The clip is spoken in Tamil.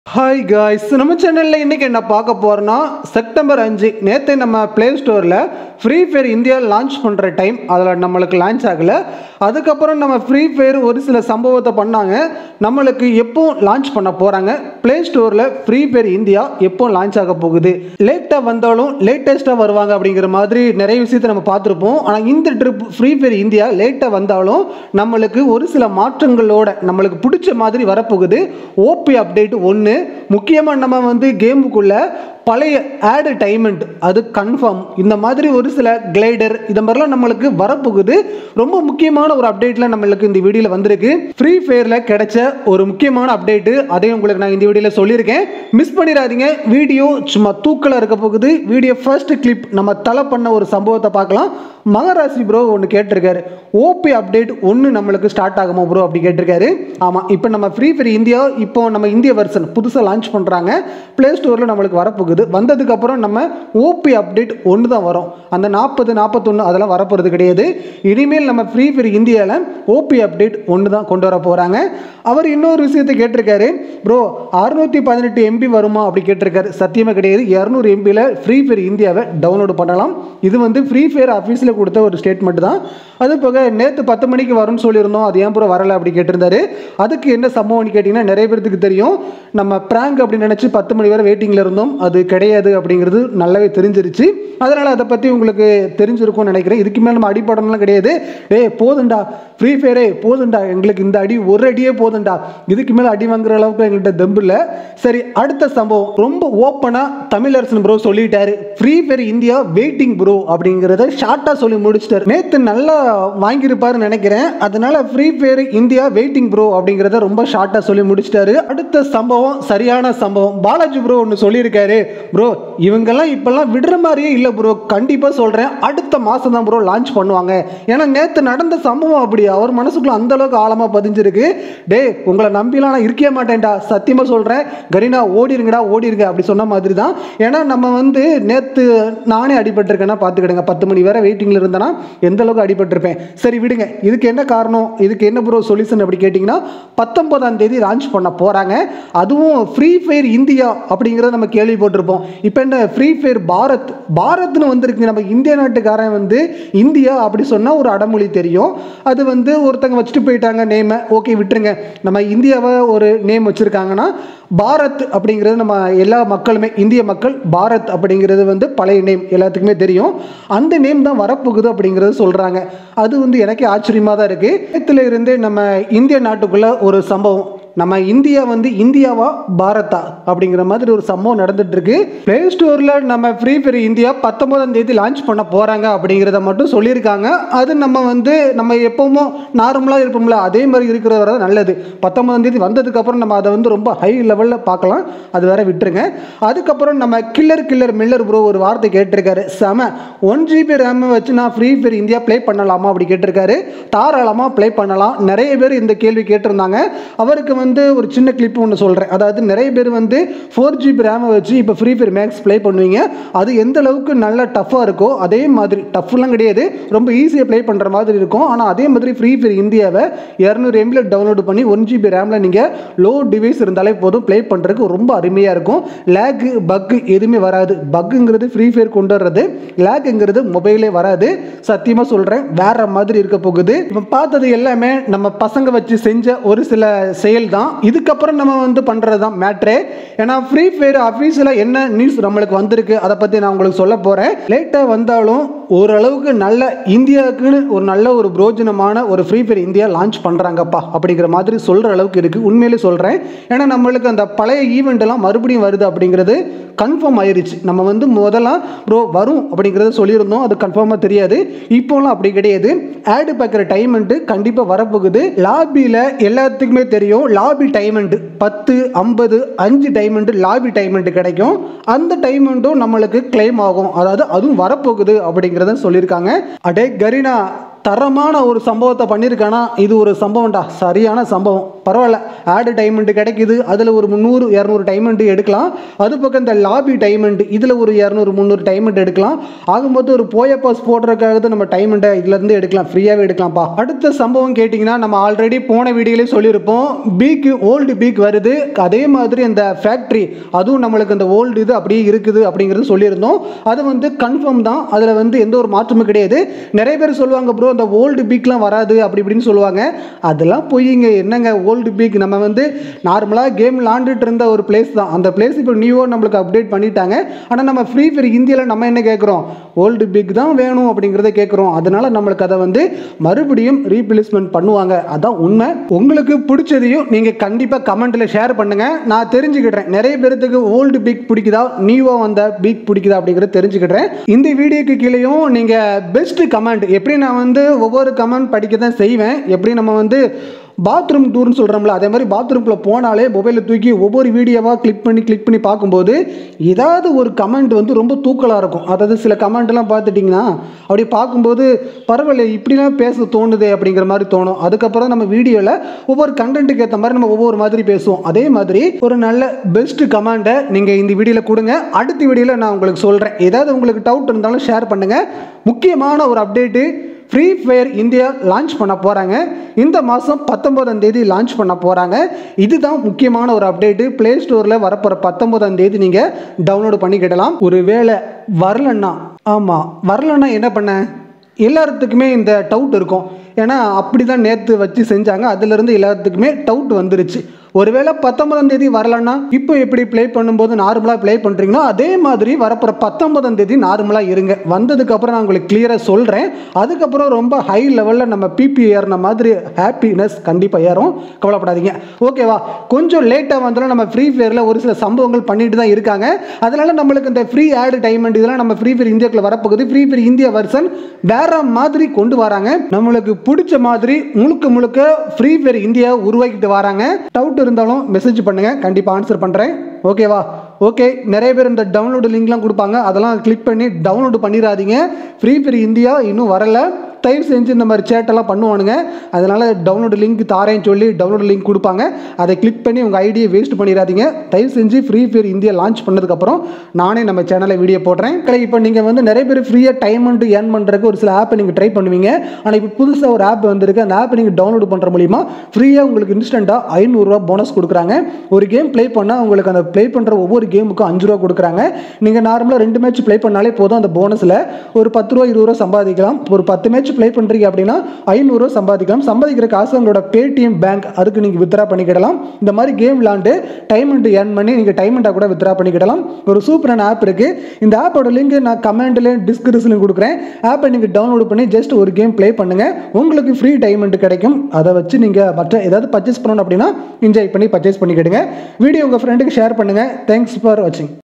ஹாய் காய்ஸ் நம்ம சேனலில் இன்றைக்கி என்ன பார்க்க போகிறோன்னா செப்டம்பர் அஞ்சு நேற்று நம்ம ப்ளே ஸ்டோரில் ஃப்ரீ ஃபயர் இந்தியா லான்ச் பண்ணுற டைம் அதில் நம்மளுக்கு லான்ச் ஆகலை அதுக்கப்புறம் நம்ம ஃப்ரீ ஃபயர் ஒரு சில சம்பவத்தை பண்ணாங்க நம்மளுக்கு எப்போ லான்ச் பண்ண போகிறாங்க ப்ளே ஸ்டோரில் ஃப்ரீ ஃபயர் இந்தியா எப்போ லான்ச் ஆக போகுது லேட்டாக வந்தாலும் லேட்டஸ்ட்டாக வருவாங்க அப்படிங்கிற மாதிரி நிறைய விஷயத்தை நம்ம பார்த்துருப்போம் ஆனால் இந்த ட்ரிப் ஃப்ரீ ஃபயர் இந்தியா லேட்டாக வந்தாலும் நம்மளுக்கு ஒரு சில மாற்றங்களோட நம்மளுக்கு பிடிச்ச மாதிரி வரப்போகுது ஓபி அப்டேட் ஒன்று முக்கியமாக நம்ம வந்து கேமுக்குள்ள பழைய ஆடு டைமண்ட் அது கன்ஃபார்ம் இந்த மாதிரி ஒரு சில கிளைடர் இந்த மாதிரிலாம் நம்மளுக்கு வரப்போகுது ரொம்ப முக்கியமான ஒரு அப்டேட்டில் நம்மளுக்கு இந்த வீடியோவில் வந்திருக்கு ஃப்ரீ ஃபயரில் கிடைச்ச ஒரு முக்கியமான அப்டேட்டு அதையும் உங்களுக்கு நான் இந்த வீடியோவில் சொல்லியிருக்கேன் மிஸ் பண்ணிடாதீங்க வீடியோ சும்மா தூக்கலாக இருக்க போகுது வீடியோ ஃபர்ஸ்ட் கிளிப் நம்ம தலை பண்ண ஒரு சம்பவத்தை பார்க்கலாம் மகராசி ப்ரோ ஒன்று கேட்டிருக்காரு ஓபி அப்டேட் ஒன்று நம்மளுக்கு ஸ்டார்ட் ஆகுமா ப்ரோ அப்படி கேட்டிருக்காரு ஆமாம் இப்போ நம்ம ஃப்ரீ ஃபயர் இந்தியா இப்போ நம்ம இந்திய வெர்ஷன் புதுசாக லான்ச் பண்ணுறாங்க ப்ளே ஸ்டோரில் நம்மளுக்கு வரப்போகுது வந்ததுக்கப்புறம் நம்ம ஓபி அப்டேட் ஒன்று தான் வரும் அந்த நாற்பது நாற்பத்தொன்று அதெல்லாம் வரப்போகிறது கிடையாது இனிமேல் நம்ம ஃப்ரீ ஃபயர் இந்தியாவில் ஓபி அப்டேட் ஒன்று தான் கொண்டு வர போகிறாங்க அவர் இன்னொரு விஷயத்தை கேட்டிருக்காரு ப்ரோ அறுநூற்றி பதினெட்டு எம்பி வருமா அப்படி கேட்டிருக்காரு சத்தியமாக கிடையாது இரநூறு எம்பியில் ஃப்ரீ ஃபயர் இந்தியாவை டவுன்லோடு பண்ணலாம் இது வந்து ஃப்ரீ ஃபயர் ஆஃபீஸில் கொடுத்த ஒரு ஸ்டேட்மெண்ட் தான் அது போக நேற்று பத்து மணிக்கு வரும்னு சொல்லியிருந்தோம் அது ஏன் ப்ரோ வரலை அப்படி கேட்டிருந்தாரு அதுக்கு என்ன சம்பவம்னு கேட்டிங்கன்னா நிறைய பேருக்கு தெரியும் நம்ம ப்ராங்க் அப்படின்னு நினச்சி பத்து மணி வரை வெயிட்டிங்கில் இருந்தோம் அது கிடையாது அப்படிங்கிறது நல்லாவே தெரிஞ்சிருச்சு அதனால் அதை பற்றி உங்களுக்கு தெரிஞ்சிருக்கும்னு நினைக்கிறேன் இதுக்கு மேலே நம்ம அடிப்படம்லாம் கிடையாது டேய் போதுண்டா ஃப்ரீ ஃபயரே போதுண்டா எங்களுக்கு இந்த அடி ஒரு அடியே போதுண்டா இதுக்கு மேலே அடி வாங்குற அளவுக்கு எங்கள்கிட்ட தெம்பு இல்லை சரி அடுத்த சம்பவம் ரொம்ப ஓப்பனாக தமிழரசன் ப்ரோ சொல்லிட்டாரு free fire India waiting bro அப்படிங்கிறத ஷார்ட்டாக சொல்லி முடிச்சிட்டாரு நேற்று நல்லா வாங்கியிருப்பாருன்னு நினைக்கிறேன் அதனால free fire India waiting bro அப்படிங்கிறத ரொம்ப ஷார்ட்டாக சொல்லி முடிச்சிட்டாரு அடுத்த சம்பவம் சரியான சம்பவம் பாலாஜி ப்ரோ ஒன்று சொல்லியிருக்காரு ப்ரோ இவங்கெல்லாம் இப்பெல்லாம் விடுற மாதிரியே இல்லை ப்ரோ கண்டிப்பாக சொல்கிறேன் அடுத்த மாதம் தான் ப்ரோ லான்ச் பண்ணுவாங்க ஏன்னா நேற்று நடந்த சம்பவம் அப்படி அவர் மனசுக்குள்ள அந்த அளவுக்கு ஆழமாக பதிஞ்சிருக்கு டே உங்களை நம்பிலாம் நான் இருக்கவே மாட்டேன்டா சத்தியமாக சொல்கிறேன் கரீனா ஓடிருங்கடா ஓடிருங்க அப்படி சொன்ன மாதிரி தான் ஏன்னா நம்ம வந்து நேற்று நானே அடிபட்டிருக்கேன்னா பார்த்துக்கிடுங்க பத்து மணி வரை வெயிட்டிங்கில் இருந்தேன்னா எந்த அளவுக்கு அடிபட்டிருப்பேன் சரி விடுங்க இதுக்கு என்ன காரணம் இதுக்கு என்ன ப்ரோ சொல்யூஷன் அப்படி கேட்டிங்கன்னா பத்தொன்பதாம் தேதி லான்ச் பண்ண போகிறாங்க அதுவும் ஃப்ரீ ஃபயர் இந்தியா அப்படிங்கிறத நம்ம கேள்விப்பட்டிருப்போம் இப்போ என்ன ஃப்ரீ ஃபயர் பாரத் பாரத்னு வந்திருக்கு நம்ம இந்திய நாட்டுக்காரன் வந்து இந்தியா அப்படி சொன்னால் ஒரு அடமொழி தெரியும் அது வந்து ஒருத்தங்க வச்சுட்டு போயிட்டாங்க நேமை ஓகே விட்டுருங்க நம்ம இந்தியாவை ஒரு நேம் வச்சுருக்காங்கன்னா பாரத் அப்படிங்கிறது நம்ம எல்லா மக்களுமே இந்திய மக்கள் பாரத் அப்படிங்கிறது வந்து பழைய நேம் எல்லாத்துக்குமே தெரியும் அந்த நேம் தான் வரப்போகுது அப்படிங்கிறது சொல்கிறாங்க அது வந்து எனக்கே ஆச்சரியமாக தான் இருக்குது நேத்துல இருந்தே நம்ம இந்திய நாட்டுக்குள்ளே ஒரு சம்பவம் நம்ம இந்தியா வந்து இந்தியாவா பாரதா அப்படிங்கிற மாதிரி ஒரு சம்பவம் நடந்துட்டு இருக்கு பிளே ஸ்டோரில் நம்ம ஃப்ரீ ஃபயர் இந்தியா பத்தொன்பதாம் தேதி லான்ச் பண்ண போகிறாங்க அப்படிங்கிறத மட்டும் சொல்லியிருக்காங்க அது நம்ம வந்து நம்ம எப்பவும் நார்மலாக இருப்போம்ல அதே மாதிரி இருக்கிற வரை நல்லது பத்தொன்பதாம் தேதி வந்ததுக்கப்புறம் நம்ம அதை வந்து ரொம்ப ஹை லெவலில் பார்க்கலாம் அது வேற விட்டுருங்க அதுக்கப்புறம் நம்ம கில்லர் கில்லர் மில்லர் ப்ரோ ஒரு வார்த்தை கேட்டிருக்காரு செம ஒன் ஜிபி ரேம் வச்சு நான் ஃப்ரீ ஃபயர் இந்தியா ப்ளே பண்ணலாமா அப்படி கேட்டிருக்காரு தாராளமாக ப்ளே பண்ணலாம் நிறைய பேர் இந்த கேள்வி கேட்டிருந்தாங்க அவருக்கு வந்து ஒரு சின்ன கிளிப் ஒன்று சொல்கிறேன் அதாவது நிறைய பேர் வந்து ஃபோர் ஜிபி ரேமை வச்சு இப்போ ஃப்ரீ ஃபயர் மேக்ஸ் ப்ளே பண்ணுவீங்க அது எந்த அளவுக்கு நல்ல டஃப்பாக இருக்கோ அதே மாதிரி டஃப்லாம் கிடையாது ரொம்ப ஈஸியாக ப்ளே பண்ணுற மாதிரி இருக்கும் ஆனால் அதே மாதிரி ஃப்ரீ ஃபயர் இந்தியாவை இரநூறு எம்பியில் டவுன்லோட் பண்ணி ஒன் ஜிபி ரேமில் நீங்கள் லோ டிவைஸ் இருந்தாலே போதும் ப்ளே பண்ணுறதுக்கு ரொம்ப அருமையாக இருக்கும் லேக்கு பக்கு எதுவுமே வராது பக்குங்கிறது ஃப்ரீ ஃபயர் கொண்டு வர்றது லேக்குங்கிறது மொபைலே வராது சத்தியமாக சொல்கிறேன் வேற மாதிரி இருக்க போகுது இப்போ பார்த்தது எல்லாமே நம்ம பசங்க வச்சு செஞ்ச ஒரு சில செயல் தான் இதுக்கப்புறம் நம்ம வந்து பண்ணுறது தான் மேட்ரே ஏன்னா ஃப்ரீ ஃபயர் ஆஃபீஸில் என்ன நியூஸ் நம்மளுக்கு வந்திருக்கு அதை பற்றி நான் உங்களுக்கு சொல்ல போகிறேன் லேட்டாக வந்தாலும் ஓரளவுக்கு நல்ல இந்தியாவுக்குன்னு ஒரு நல்ல ஒரு பிரோஜனமான ஒரு ஃப்ரீ ஃபயர் இந்தியா லான்ச் பண்ணுறாங்கப்பா அப்படிங்கிற மாதிரி சொல்கிற அளவுக்கு இருக்குது உண்மையிலே சொல்கிறேன் ஏன்னா நம்மளுக்கு அந்த பழைய ஈவெண்ட் எல்லாம் மறுபடியும் வருது அப்படிங்கிறது கன்ஃபார்ம் ஆயிருச்சு நம்ம வந்து முதல்ல ப்ரோ வரும் அப்படிங்கிறத சொல்லியிருந்தோம் அது கன்ஃபார்மாக தெரியாது இப்போலாம் அப்படி கிடையாது ஆடு பார்க்குற டைமண்ட்டு கண்டிப்பாக வரப்போகுது லாபியில் எல்லாத்துக்குமே தெரியும் லாபி டைமண்ட் பத்து ஐம்பது அஞ்சு டைமண்ட் லாபி டைமண்ட் கிடைக்கும் அந்த டைமண்ட்டும் நம்மளுக்கு கிளைம் ஆகும் அதாவது அதுவும் வரப்போகுது அப்படிங்கிறத சொல்லியிருக்காங்க அடே கரீனா தரமான ஒரு சம்பவத்தை பண்ணியிருக்கானா இது ஒரு சம்பவம்டா சரியான சம்பவம் பரவாயில்ல ஆடு டைமண்ட் கிடைக்குது அதில் ஒரு முந்நூறு இரநூறு டைமண்ட் எடுக்கலாம் அது பக்கம் இந்த லாபி டைமண்ட் இதில் ஒரு இரநூறு முந்நூறு டைமண்ட் எடுக்கலாம் ஆகும்போது ஒரு போய பாஸ் போடுறதுக்காக தான் நம்ம டைமண்டை இதுலேருந்து எடுக்கலாம் ஃப்ரீயாகவே எடுக்கலாம்ப்பா அடுத்த சம்பவம் கேட்டிங்கன்னா நம்ம ஆல்ரெடி போன வீடியோலே சொல்லியிருப்போம் பீக்கு ஓல்டு பீக் வருது அதே மாதிரி இந்த ஃபேக்ட்ரி அதுவும் நம்மளுக்கு இந்த ஓல்டு இது அப்படியே இருக்குது அப்படிங்கிறது சொல்லியிருந்தோம் அது வந்து கன்ஃபார்ம் தான் அதில் வந்து எந்த ஒரு மாற்றமும் கிடையாது நிறைய பேர் சொல்லுவாங்க ப்ரோ அந்த ஓல்டு பீக்லாம் வராது அப்படி இப்படின்னு சொல்லுவாங்க அதெல்லாம் பொய்ங்க என்னங்க ஓல்டு பீக் நம்ம வந்து நார்மலாக கேம் விளாண்டுட்டு இருந்த ஒரு பிளேஸ் தான் அந்த பிளேஸ் இப்போ நியூவோ நம்மளுக்கு அப்டேட் பண்ணிட்டாங்க ஆனால் நம்ம ஃப்ரீ ஃபயர் இந்தியாவில் நம்ம என்ன கேட்குறோம் ஓல்டு பீக் தான் வேணும் அப்படிங்கிறத கேட்குறோம் அதனால நம்மளுக்கு அதை வந்து மறுபடியும் ரீப்ளேஸ்மெண்ட் பண்ணுவாங்க அதான் உண்மை உங்களுக்கு பிடிச்சதையும் நீங்கள் கண்டிப்பாக கமெண்ட்டில் ஷேர் பண்ணுங்கள் நான் தெரிஞ்சுக்கிட்டேன் நிறைய பேர்த்துக்கு ஓல்டு பீக் பிடிக்குதா நியூவோ வந்த பீக் பிடிக்குதா அப்படிங்கிறத தெரிஞ்சுக்கிட்டேன் இந்த வீடியோக்கு கீழேயும் நீங்கள் பெஸ்ட் கமெண்ட் எப்படி நான் வந்து ஒவ்வொரு கமெண்ட் படிக்க தான் செய்வேன் எப்படி நம்ம வந்து பாத்ரூம் டூர்னு சொல்கிறோம்ல அதே மாதிரி பாத்ரூம்குள்ளே போனாலே மொபைலில் தூக்கி ஒவ்வொரு வீடியோவாக கிளிக் பண்ணி கிளிக் பண்ணி பார்க்கும்போது ஏதாவது ஒரு கமெண்ட் வந்து ரொம்ப தூக்கலாக இருக்கும் அதாவது சில கமெண்ட்லாம் பார்த்துட்டிங்கன்னா அப்படி பார்க்கும்போது பரவாயில்ல இப்படிலாம் பேச தோணுதே அப்படிங்கிற மாதிரி தோணும் அதுக்கப்புறம் நம்ம வீடியோவில் ஒவ்வொரு கண்டென்ட்டுக்கு ஏற்ற மாதிரி நம்ம ஒவ்வொரு மாதிரி பேசுவோம் அதே மாதிரி ஒரு நல்ல பெஸ்ட் கமெண்ட்டை நீங்கள் இந்த வீடியோவில் கொடுங்க அடுத்த வீடியோவில் நான் உங்களுக்கு சொல்கிறேன் ஏதாவது உங்களுக்கு டவுட் இருந்தாலும் ஷேர் பண்ணுங்கள் முக்கியமான ஒரு update free fire India launch பண்ண போகிறாங்க இந்த மாதம் பத்தொம்போதாம் தேதி லான்ச் பண்ண போகிறாங்க இதுதான் முக்கியமான ஒரு அப்டேட்டு ப்ளே ஸ்டோரில் வரப்போகிற பத்தொம்போதாம் தேதி நீங்கள் டவுன்லோடு பண்ணிக்கிடலாம் ஒரு வேளை வரலன்னா ஆமாம் வரலன்னா என்ன பண்ண எல்லாத்துக்குமே இந்த டவுட் இருக்கும் ஏன்னா அப்படி தான் நேற்று வச்சு செஞ்சாங்க அதுலேருந்து எல்லாத்துக்குமே டவுட் வந்துருச்சு ஒருவேளை பத்தொன்பதாம் தேதி வரலன்னா இப்போ எப்படி ப்ளே பண்ணும்போது நார்மலாக ப்ளே பண்ணுறீங்களோ அதே மாதிரி வரப்போகிற பத்தொன்பதாம் தேதி நார்மலாக இருங்க வந்ததுக்கப்புறம் நான் உங்களுக்கு கிளியராக சொல்கிறேன் அதுக்கப்புறம் ரொம்ப ஹை லெவலில் நம்ம பிபி ஏறின மாதிரி ஹாப்பினஸ் கண்டிப்பாக ஏறும் கவலைப்படாதீங்க ஓகேவா கொஞ்சம் லேட்டாக வந்தாலும் நம்ம ஃப்ரீ ஃபயரில் ஒரு சில சம்பவங்கள் பண்ணிட்டு தான் இருக்காங்க அதனால நம்மளுக்கு இந்த ஃப்ரீ ஆடு டைமண்ட் இதெல்லாம் நம்ம ஃப்ரீ ஃபயர் இந்தியாக்குள்ள வரப்போகுது ஃப்ரீ ஃபயர் இந்தியா வெர்ஷன் வேற மாதிரி கொண்டு வராங்க நம்மளுக்கு பிடிச்ச மாதிரி முழுக்க முழுக்க ஃப்ரீ ஃபயர் இந்தியா உருவாக்கிட்டு வராங்க டவுட் இருந்தாலும் மெசேஜ் பண்ணுங்க கண்டிப்பாக ஆன்சர் பண்ணுறேன் ஓகேவா ஓகே நிறைய பேர் இந்த டவுன்லோடு லிங்க்லாம் கொடுப்பாங்க அதெல்லாம் கிளிக் பண்ணி டவுன்லோடு பண்ணிடாதீங்க ஃப்ரீ ஃபயர் இந்தியா இன்னும் வரல தயவு செஞ்சு இந்த மாதிரி சேட்டெல்லாம் பண்ணுவானுங்க அதனால் டவுன்லோடு லிங்க் தாரேன்னு சொல்லி டவுன்லோடு லிங்க் கொடுப்பாங்க அதை கிளிக் பண்ணி உங்கள் ஐடியை வேஸ்ட் பண்ணிடாதீங்க தயவு செஞ்சு ஃப்ரீ ஃபயர் இந்தியா லான்ச் பண்ணதுக்கப்புறம் நானே நம்ம சேனலில் வீடியோ போடுறேன் இப்போ நீங்கள் வந்து நிறைய பேர் ஃப்ரீயாக டைம் அண்ட் ஏர்ன் பண்ணுறதுக்கு ஒரு சில ஆப்பை நீங்கள் ட்ரை பண்ணுவீங்க ஆனால் இப்போ புதுசாக ஒரு ஆப் வந்திருக்கு அந்த ஆப்பை நீங்கள் டவுன்லோட் பண்ணுற மூலிமா ஃப்ரீயாக உங்களுக்கு இன்ஸ்டண்ட்டாக ஐநூறுரூவா போனஸ் கொடுக்குறாங்க ஒரு கேம் ப்ளே பண்ணால் உங்களுக்கு அந்த ப்ளே பண்ணுற ஒவ்வொரு கேமுக்கும் அஞ்சு ரூபா கொடுக்குறாங்க நீங்கள் நார்மலாக ரெண்டு மேட்ச் ப்ளே பண்ணாலே போதும் அந்த போனஸில் ஒரு பத்து ரூபா இருபது ரூபா சம்பாதிக்கலாம் ஒரு பத்து மேட்ச் ப்ளே பண்ணுறீங்க அப்படின்னா ஐநூறுரூவா சம்பாதிக்கலாம் சம்பாதிக்கிற காசு உங்களோட பேடிஎம் பேங்க் அதுக்கு நீங்கள் வித்ரா பண்ணிக்கிடலாம் இந்த மாதிரி கேம் விளாண்டு டைமண்ட் ஏர்ன் பண்ணி நீங்கள் டைமண்டாக கூட வித்ரா பண்ணிக்கிடலாம் ஒரு சூப்பரான ஆப் இருக்குது இந்த ஆப்போட லிங்க் நான் கமெண்ட்லேயும் டிஸ்கிரிப்ஷனில் கொடுக்குறேன் ஆப்பை நீங்கள் டவுன்லோட் பண்ணி ஜஸ்ட் ஒரு கேம் ப்ளே பண்ணுங்கள் உங்களுக்கு ஃப்ரீ டைமண்ட் கிடைக்கும் அதை வச்சு நீங்கள் மற்ற ஏதாவது பர்ச்சேஸ் பண்ணணும் அப்படின்னா என்ஜாய் பண்ணி பர்ச்சேஸ் பண்ணிக்கிடுங்க வீடியோ உங்கள் ஃப்ரெண்டுக்கு ஷேர் பண்ணுங்கள் தேங்க்ஸ் ஃபார் வாட்சிங்